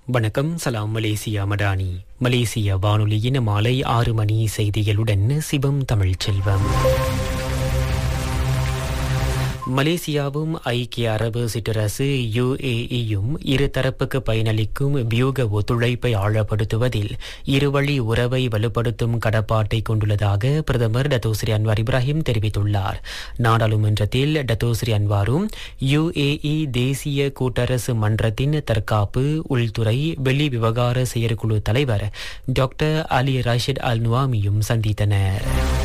வணக்கம் சலாம் மலேசியா மடானி மலேசிய வானொலியின் மாலை ஆறு மணி செய்திகளுடன் சிவம் தமிழ்ச்செல்வம் மலேசியாவும் ஐக்கிய அரபு சிற்றரசு யுஏஇயும் இருதரப்புக்கு பயனளிக்கும் வியூக ஒத்துழைப்பை ஆழப்படுத்துவதில் இருவழி உறவை வலுப்படுத்தும் கடப்பாட்டை கொண்டுள்ளதாக பிரதமர் டத்தோஸ்ரீ அன்வார் இப்ராஹிம் தெரிவித்துள்ளார் நாடாளுமன்றத்தில் டத்தோஸ்ரீ அன்வாரும் யுஏஇ தேசிய கூட்டரசு மன்றத்தின் தற்காப்பு உள்துறை வெளி விவகார செயற்குழு தலைவர் டாக்டர் அலி ராஷித் அல் நுவாமியும் சந்தித்தனர்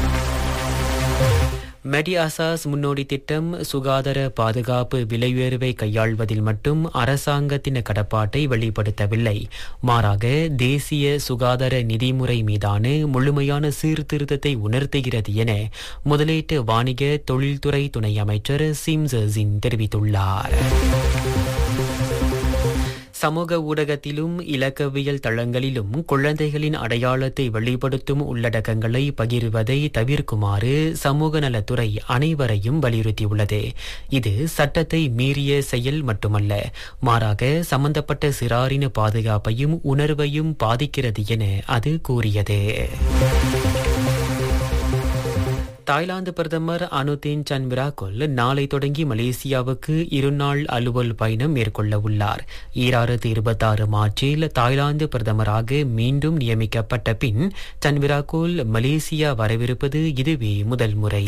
மெடி அசாஸ் முன்னோடி திட்டம் சுகாதார பாதுகாப்பு விலையுயர்வை கையாள்வதில் மட்டும் அரசாங்கத்தின் கடப்பாட்டை வெளிப்படுத்தவில்லை மாறாக தேசிய சுகாதார நிதிமுறை மீதான முழுமையான சீர்திருத்தத்தை உணர்த்துகிறது என முதலீட்டு வாணிக தொழில்துறை துணை அமைச்சர் சிம்சர்சின் தெரிவித்துள்ளார் சமூக ஊடகத்திலும் இலக்கவியல் தளங்களிலும் குழந்தைகளின் அடையாளத்தை வெளிப்படுத்தும் உள்ளடக்கங்களை பகிர்வதை தவிர்க்குமாறு சமூக நலத்துறை அனைவரையும் வலியுறுத்தியுள்ளது இது சட்டத்தை மீறிய செயல் மட்டுமல்ல மாறாக சம்பந்தப்பட்ட சிறாரின பாதுகாப்பையும் உணர்வையும் பாதிக்கிறது என அது கூறியது தாய்லாந்து பிரதமர் அனுதீன் சன்விராகொல் நாளை தொடங்கி மலேசியாவுக்கு இருநாள் அலுவல் பயணம் மேற்கொள்ள உள்ளார் ஈராயிரத்தி இருபத்தாறு மார்ச்சில் தாய்லாந்து பிரதமராக மீண்டும் நியமிக்கப்பட்ட பின் சன்விராகோல் மலேசியா வரவிருப்பது இதுவே முதல் முறை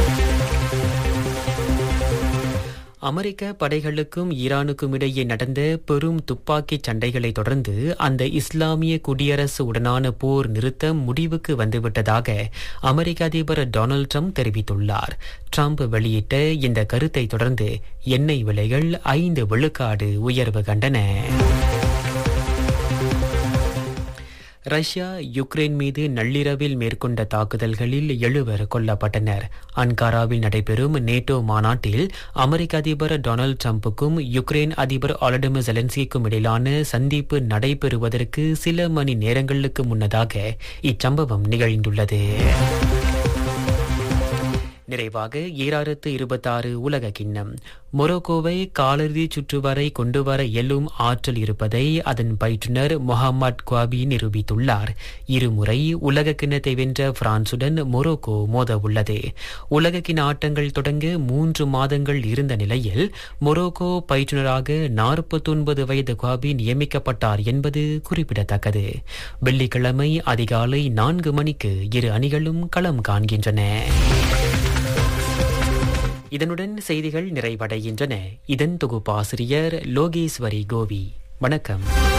அமெரிக்க படைகளுக்கும் ஈரானுக்கும் இடையே நடந்த பெரும் துப்பாக்கிச் சண்டைகளை தொடர்ந்து அந்த இஸ்லாமிய குடியரசு உடனான போர் நிறுத்தம் முடிவுக்கு வந்துவிட்டதாக அமெரிக்க அதிபர் டொனால்டு ட்ரம்ப் தெரிவித்துள்ளார் ட்ரம்ப் வெளியிட்ட இந்த கருத்தை தொடர்ந்து எண்ணெய் விலைகள் ஐந்து விழுக்காடு உயர்வு கண்டன ரஷ்யா யுக்ரைன் மீது நள்ளிரவில் மேற்கொண்ட தாக்குதல்களில் எழுவர் கொல்லப்பட்டனர் அன்காராவில் நடைபெறும் நேட்டோ மாநாட்டில் அமெரிக்க அதிபர் டொனால்டு டிரம்புக்கும் யுக்ரைன் அதிபர் ஆலடிமிர் ஜெலன்ஸ்கிக்கும் இடையிலான சந்திப்பு நடைபெறுவதற்கு சில மணி நேரங்களுக்கு முன்னதாக இச்சம்பவம் நிகழ்ந்துள்ளது நிறைவாக ஈராயிரத்து இருபத்தாறு உலக கிண்ணம் மொரோக்கோவை காலிறுதி சுற்று வரை கொண்டு வர இயலும் ஆற்றல் இருப்பதை அதன் பயிற்றுனர் முகமது குவாபி நிரூபித்துள்ளார் இருமுறை உலக கிண்ணத்தை வென்ற பிரான்சுடன் மொரோக்கோ மோத உள்ளது உலக கிண்ண ஆட்டங்கள் தொடங்க மூன்று மாதங்கள் இருந்த நிலையில் மொரோக்கோ பயிற்றுனராக நாற்பத்தொன்பது வயது குவாபி நியமிக்கப்பட்டார் என்பது குறிப்பிடத்தக்கது வெள்ளிக்கிழமை அதிகாலை நான்கு மணிக்கு இரு அணிகளும் களம் காண்கின்றன இதனுடன் செய்திகள் நிறைவடைகின்றன இதன் தொகுப்பாசிரியர் லோகேஸ்வரி கோவி வணக்கம்